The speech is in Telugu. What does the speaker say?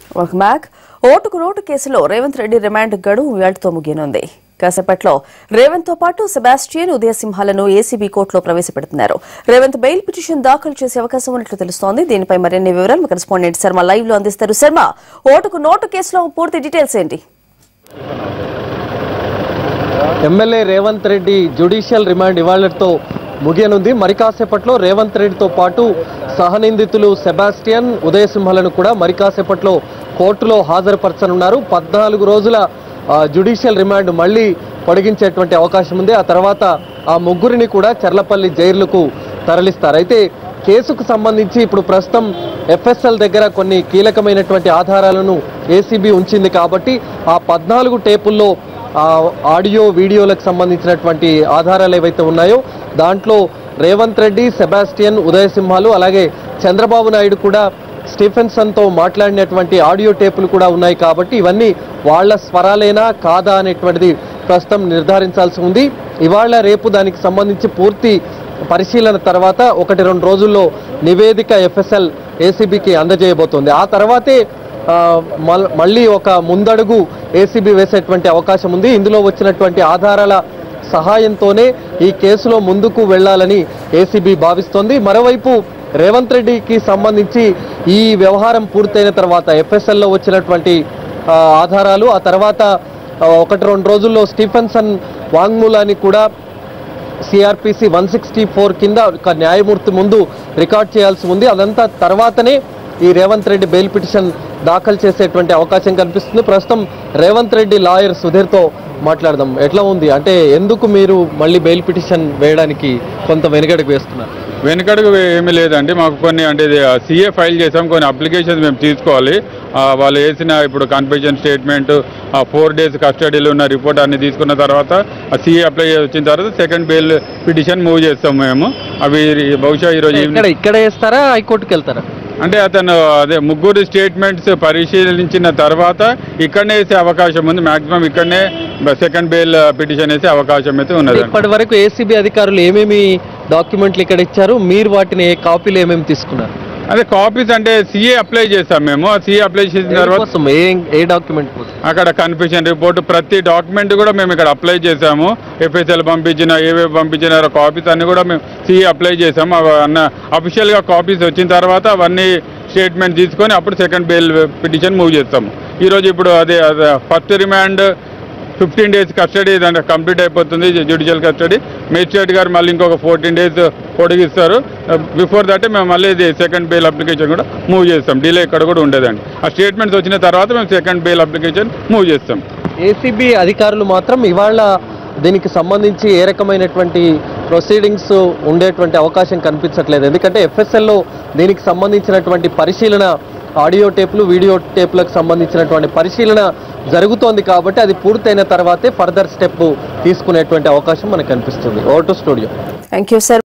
వెల్కమ్ బ్యాక్ ఓటుకు నోటు కేసులో రేవంత్ రెడ్డి రిమాండ్ గడువు వేళతో ముగియనుంది కాసేపట్లో రేవంత్ తో పాటు సెబాస్టియన్ ఉదయసింహాలను ఏసీబీ కోర్టులో ప్రవేశపెడుతున్నారు రేవంత్ బెయిల్ పిటిషన్ దాఖలు చేసే అవకాశం ఉన్నట్లు తెలుస్తోంది దీనిపై మరిన్ని వివరాలు మా కరెస్పాండెంట్ శర్మ లైవ్ లో అందిస్తారు శర్మ ఓటుకు నోటు కేసులో పూర్తి డీటెయిల్స్ ఏంటి MLA Revanth Reddy judicial remand ఇవాళతో ముగియనుంది మరి కాసేపట్లో రేవంత్ రెడ్డితో పాటు సహనిందితులు సెబాస్టియన్ ఉదయసింహలను కూడా మరి కాసేపట్లో కోర్టులో హాజరుపరచనున్నారు పద్నాలుగు రోజుల ఆ, జ్యుడిషియల్ రిమాండ్ మళ్ళీ పొడిగించేటువంటి అవకాశం ఉంది ఆ తర్వాత ఆ ముగ్గురిని కూడా చర్లపల్లి జైలుకు తరలిస్తారు అయితే కేసుకు సంబంధించి ఇప్పుడు ప్రస్తుతం ఎఫ్ఎస్ఎల్ దగ్గర కొన్ని కీలకమైనటువంటి ఆధారాలను ఏసీబీ ఉంచింది కాబట్టి ఆ పద్నాలుగు టేపుల్లో ఆ ఆడియో వీడియోలకు సంబంధించినటువంటి ఆధారాలు ఏవైతే ఉన్నాయో దాంట్లో రేవంత్ రెడ్డి సెబాస్టియన్ ఉదయసింహాలు అలాగే చంద్రబాబు నాయుడు కూడా స్టీఫెన్సన్తో మాట్లాడినటువంటి ఆడియో టేపులు కూడా ఉన్నాయి కాబట్టి ఇవన్నీ వాళ్ళ స్వరాలేనా కాదా అనేటువంటిది ప్రస్తుతం నిర్ధారించాల్సి ఉంది ఇవాళ రేపు దానికి సంబంధించి పూర్తి పరిశీలన తర్వాత ఒకటి రెండు రోజుల్లో నివేదిక ఎఫ్ఎస్ఎల్ ఏసీబీకి అందజేయబోతోంది ఆ తర్వాతే ఆ, మల్- మళ్ళీ ఒక ముందడుగు ఏసీబీ వేసేటువంటి అవకాశం ఉంది ఇందులో వచ్చినటువంటి ఆధారాల సహాయంతోనే ఈ కేసులో ముందుకు వెళ్ళాలని ఏసీబీ భావిస్తోంది మరోవైపు రేవంత్ రెడ్డికి సంబంధించి ఈ వ్యవహారం పూర్తయిన తర్వాత ఎఫ్ఎస్ఎల్లో వచ్చినటువంటి ఆ, ఆధారాలు ఆ తర్వాత ఆ, ఒకటి రెండు రోజుల్లో స్టీఫెన్సన్ వాంగ్మూలాన్ని కూడా సిఆర్పిసి వన్ సిక్స్టీ ఫోర్ కింద ఒక న్యాయమూర్తి ముందు రికార్డ్ చేయాల్సి ఉంది అదంతా తర్వాతనే ఈ రేవంత్ రెడ్డి బెయిల్ పిటిషన్ దాఖలు చేసేటువంటి అవకాశం కనిపిస్తుంది ప్రస్తుతం రేవంత్ రెడ్డి లాయర్ సుధీర్తో మాట్లాడదాం ఎట్లా ఉంది అంటే ఎందుకు మీరు మళ్ళీ బెయిల్ పిటిషన్ వేయడానికి కొంత వెనుగడుగు వేస్తున్నారు వెనుకడుగు ఏమీ లేదండి మాకు కొన్ని అంటే సీఏ ఫైల్ చేసాం కొన్ని అప్లికేషన్స్ మేము తీసుకోవాలి ఆ, వాళ్ళు వేసిన ఇప్పుడు కన్ఫెషన్ స్టేట్మెంట్ ఆ ఫోర్ డేస్ కస్టడీలో ఉన్న రిపోర్ట్ అన్ని తీసుకున్న తర్వాత ఆ సీఏ అప్లై వచ్చిన తర్వాత సెకండ్ బెయిల్ పిటిషన్ మూవ్ చేస్తాం మేము అవి బహుశా ఈరోజు ఇక్కడ ఈవినింగ్ ఇక్కడ వేస్తారా హైకోర్టుకి వెళ్తారా అంటే అతను అదే ముగ్గురు స్టేట్మెంట్స్ పరిశీలించిన తర్వాత ఇక్కడనే వేసే అవకాశం ఉంది మాక్సిమం ఇక్కడనే సెకండ్ బెయిల్ పిటిషన్ వేసే అవకాశం అయితే ఉన్నది ఇప్పటి వరకు ఏసీబీ అధికారులు ఏమేమి డాక్యుమెంట్లు ఇక్కడ ఇచ్చారు మీరు వాటిని ఏ కాపీలు ఏమేమి తీసుకున్నారు అదే కాపీస్ అంటే సీఏ అప్లై చేస్తాం మేము ఆ సీఏ అప్లై చేసిన తర్వాత కోసం ఏ ఏ డాక్యుమెంట్ కోసం అక్కడ కన్ఫ్యూషన్ రిపోర్ట్ ప్రతి డాక్యుమెంట్ కూడా మేము ఇక్కడ అప్లై చేసాము ఎఫ్ఎస్ఎల్ పంపించిన ఏవే పంపించినారో కాపీస్ అన్ని కూడా మేము సిఈ అప్లై చేసాము అవి అన్న అఫీషియల్గా కాపీస్ వచ్చిన తర్వాత అవన్నీ స్టేట్మెంట్ తీసుకొని అప్పుడు సెకండ్ బెయిల్ పిటిషన్ మూవ్ చేస్తాము ఈరోజు ఇప్పుడు అదే first remand fifteen days custody దాంట్లో కంప్లీట్ అయిపోతుంది జ్యుడిషియల్ కస్టడీ మేజిస్ట్రేట్ గారు మళ్ళీ ఇంకొక ఫోర్టీన్ డేస్ పొడిగిస్తారు బిఫోర్ దట్ మేము మళ్ళీ ఇది సెకండ్ బెయిల్ అప్లికేషన్ కూడా మూవ్ చేస్తాం డిలే ఇక్కడ కూడా ఉండేదండి ఆ స్టేట్మెంట్స్ వచ్చిన తర్వాత మేము సెకండ్ బెయిల్ అప్లికేషన్ మూవ్ చేస్తాం ఏసీబీ అధికారులు మాత్రం ఇవాళ దీనికి సంబంధించి ఏ రకమైనటువంటి ప్రొసీడింగ్స్ ఉండేటువంటి అవకాశం కనిపించట్లేదు ఎందుకంటే ఎఫ్ఎస్ఎల్లో దీనికి సంబంధించినటువంటి పరిశీలన ఆడియో టేపులు వీడియో టేపులకు సంబంధించినటువంటి పరిశీలన జరుగుతోంది కాబట్టి అది పూర్తయిన తర్వాతే ఫర్దర్ స్టెప్ తీసుకునేటువంటి అవకాశం మనకు కనిపిస్తుంది over to studio thank you sir